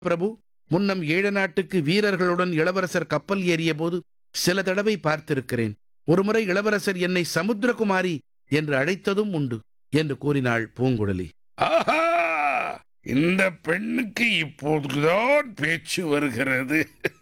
பிரபு முன்னம் ஈழ நாட்டுக்கு வீரர்களுடன் இளவரசர் கப்பல் ஏறிய போது சில தடவை பார்த்திருக்கிறேன் ஒருமுறை இளவரசர் என்னை சமுத்திரகுமாரி என்று அழைத்ததும் உண்டு என்று கூறினாள் பூங்குழலி ஆஹா இந்த பெண்ணுக்கு இப்போதுதான் பேச்சு வருகிறது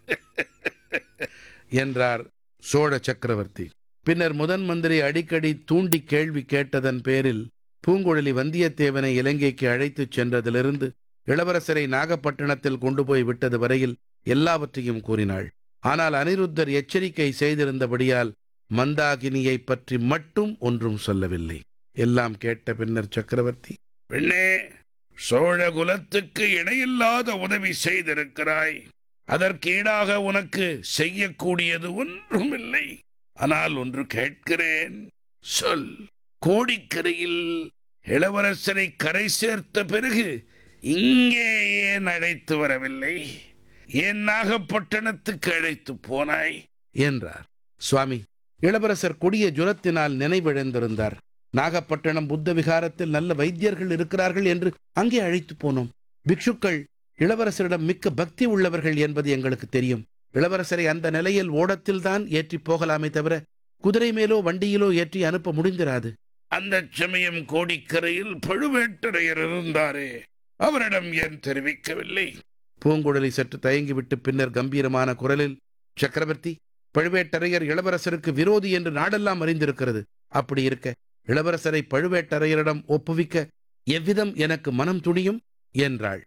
என்றார் சோழ சக்கரவர்த்தி பின்னர் முதன் மந்திரி அடிக்கடி தூண்டி கேள்வி கேட்டதன் பேரில் பூங்குழலி வந்தியத்தேவனை இலங்கைக்கு அழைத்துச் சென்றதிலிருந்து இளவரசரை நாகப்பட்டினத்தில் கொண்டு போய் விட்டது வரையில் எல்லாவற்றையும் கூறினாள் ஆனால் அனிருத்தர் எச்சரிக்கை செய்திருந்தபடியால் மந்தாகினியைப் பற்றி மட்டும் ஒன்றும் சொல்லவில்லை எல்லாம் கேட்ட பின்னர் சக்கரவர்த்தி பெண்ணே சோழ குலத்துக்கு இணையில்லாத உதவி செய்திருக்கிறாய் அதற்கு ஈடாக உனக்கு செய்யக்கூடியது ஒன்றுமில்லை ஆனால் ஒன்று கேட்கிறேன் சொல் கோடிக்கரையில் இளவரசரை கரை சேர்த்த பிறகு இங்கே ஏன் அழைத்து வரவில்லை ஏன் நாகப்பட்டினத்துக்கு அழைத்து போனாய் என்றார் சுவாமி இளவரசர் கொடிய ஜுரத்தினால் நினைவிழந்திருந்தார் நாகப்பட்டினம் புத்த விகாரத்தில் நல்ல வைத்தியர்கள் இருக்கிறார்கள் என்று அங்கே அழைத்து போனோம் பிக்ஷுக்கள் இளவரசரிடம் மிக்க பக்தி உள்ளவர்கள் என்பது எங்களுக்கு தெரியும் இளவரசரை அந்த நிலையில் ஓடத்தில்தான் ஏற்றி போகலாமே தவிர குதிரை மேலோ வண்டியிலோ ஏற்றி அனுப்ப முடிந்திராது அந்த சமயம் கோடிக்கரையில் பழுவேட்டரையர் இருந்தாரே அவரிடம் ஏன் தெரிவிக்கவில்லை பூங்குழலி சற்று தயங்கிவிட்டு பின்னர் கம்பீரமான குரலில் சக்கரவர்த்தி பழுவேட்டரையர் இளவரசருக்கு விரோதி என்று நாடெல்லாம் அறிந்திருக்கிறது அப்படி இருக்க இளவரசரை பழுவேட்டரையரிடம் ஒப்புவிக்க எவ்விதம் எனக்கு மனம் துணியும் என்றாள்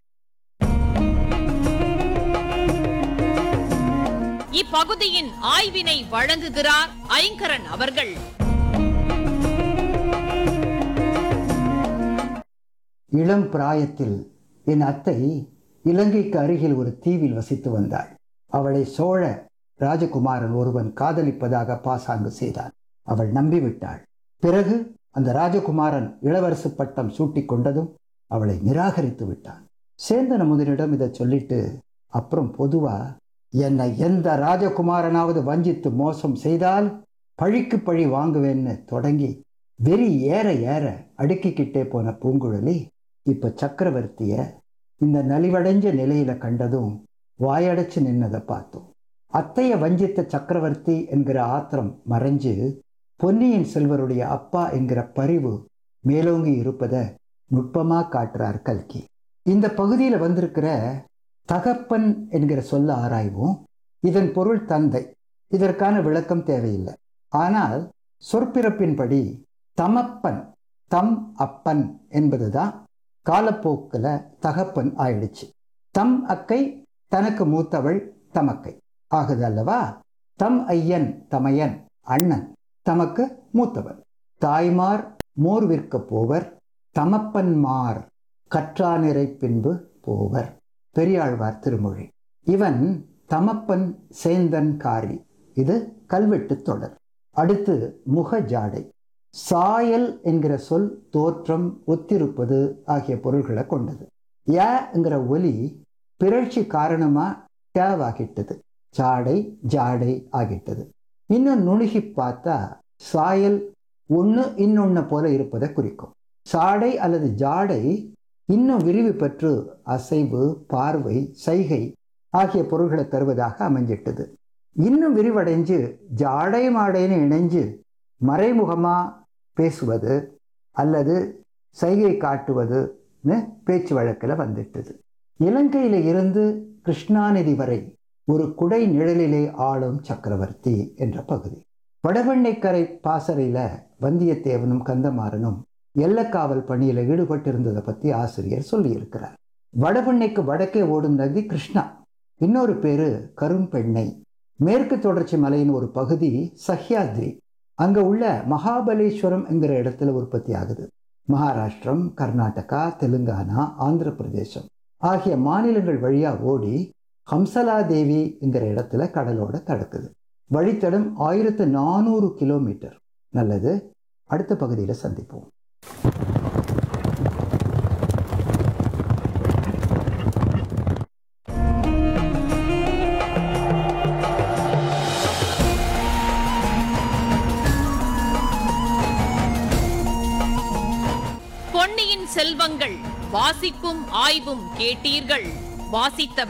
இப்பகுதியின் ஆய்வினை வழங்குகிறார் ஐங்கரன் அவர்கள் இளம் பிராயத்தில் என் அத்தை இலங்கைக்கு அருகில் ஒரு தீவில் வசித்து வந்தாள் அவளை சோழ ராஜகுமாரன் ஒருவன் காதலிப்பதாக பாசாங்கு செய்தான் அவள் நம்பிவிட்டாள் பிறகு அந்த ராஜகுமாரன் இளவரசு பட்டம் சூட்டிக் கொண்டதும் அவளை நிராகரித்து விட்டான் சேந்தன முதலிடம் இதை சொல்லிட்டு அப்புறம் பொதுவா என்னை எந்த ராஜகுமாரனாவது வஞ்சித்து மோசம் செய்தால் பழிக்கு பழி வாங்குவேன்னு தொடங்கி வெறி ஏற ஏற அடுக்கிக்கிட்டே போன பூங்குழலி இப்ப சக்கரவர்த்திய இந்த நலிவடைஞ்ச நிலையில கண்டதும் வாயடைச்சு நின்னதை பார்த்தோம் அத்தைய வஞ்சித்த சக்கரவர்த்தி என்கிற ஆத்திரம் மறைஞ்சு பொன்னியின் செல்வருடைய அப்பா என்கிற பரிவு மேலோங்கி இருப்பதை நுட்பமா காட்டுறார் கல்கி இந்த பகுதியில் வந்திருக்கிற தகப்பன் என்கிற சொல்ல ஆராய்வோம் இதன் பொருள் தந்தை இதற்கான விளக்கம் தேவையில்லை ஆனால் சொற்பிறப்பின்படி தமப்பன் தம் அப்பன் என்பதுதான் காலப்போக்கில் தகப்பன் ஆயிடுச்சு தம் அக்கை தனக்கு மூத்தவள் தமக்கை ஆகுது அல்லவா தம் ஐயன் தமையன் அண்ணன் தமக்கு மூத்தவர் தாய்மார் மோர் விற்க போவர் தமப்பன்மார் கற்றானிறை பின்பு போவர் பெரியாழ்வார் திருமொழி இவன் தமப்பன் சேந்தன் காரி இது கல்வெட்டு தொடர் அடுத்து முக ஜாடை சாயல் என்கிற சொல் தோற்றம் ஒத்திருப்பது ஆகிய பொருள்களை கொண்டது ஏங்கிற ஒலி பிறழ்ச்சி காரணமா டேவாகிட்டது சாடை ஜாடை ஆகிட்டது இன்னும் நுணுகி பார்த்தா சாயல் ஒன்று இன்னொன்று போல இருப்பதை குறிக்கும் சாடை அல்லது ஜாடை இன்னும் விரிவு பெற்று அசைவு பார்வை சைகை ஆகிய பொருள்களை தருவதாக அமைஞ்சிட்டது இன்னும் விரிவடைஞ்சு ஜாடை மாடைன்னு இணைஞ்சு மறைமுகமா பேசுவது அல்லது சைகை காட்டுவதுன்னு பேச்சு வழக்கில் வந்துட்டது இலங்கையில இருந்து கிருஷ்ணாநதி வரை ஒரு குடை நிழலிலே ஆளும் சக்கரவர்த்தி என்ற பகுதி வடவெண்ணைக்கரை பாசறையில வந்தியத்தேவனும் கந்தமாறனும் எல்லக்காவல் பணியில ஈடுபட்டிருந்ததை பத்தி ஆசிரியர் சொல்லியிருக்கிறார் வடபெண்ணைக்கு வடக்கே ஓடும் நதி கிருஷ்ணா இன்னொரு பேரு கரும்பெண்ணை மேற்கு தொடர்ச்சி மலையின் ஒரு பகுதி சஹ்யாத்ரி அங்க உள்ள மகாபலேஸ்வரம் என்கிற இடத்துல உற்பத்தி ஆகுது மகாராஷ்டிரம் கர்நாடகா தெலுங்கானா ஆந்திர பிரதேசம் ஆகிய மாநிலங்கள் வழியா ஓடி ஹம்சலா தேவி என்கிற இடத்துல கடலோட தடுக்குது வழித்தடம் ஆயிரத்து நானூறு கிலோமீட்டர் நல்லது அடுத்த பகுதியில் சந்திப்போம் பொன்னியின் செல்வங்கள் வாசிப்பும் ஆய்வும் கேட்டீர்கள் வாசித்தவர்